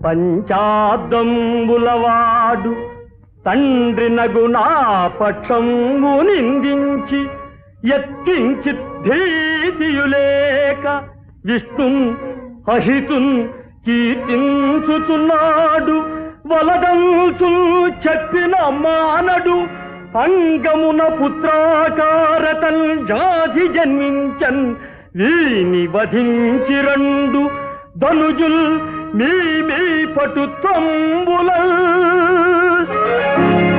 పంచాబ్దంబులవాడు తండ్రి నగు నా పక్షంబు నిందించి ఎత్తించి భీతియులేక విష్ణున్ అహితున్ కీర్తించుచున్నాడు వలదంసు చెప్పిన మానడు అంగమున పుత్రాకారతల్ జాతి జన్మించన్ వీని వధించి రెండు ధనుజుల్ మీ మీ పటుత్వంబుల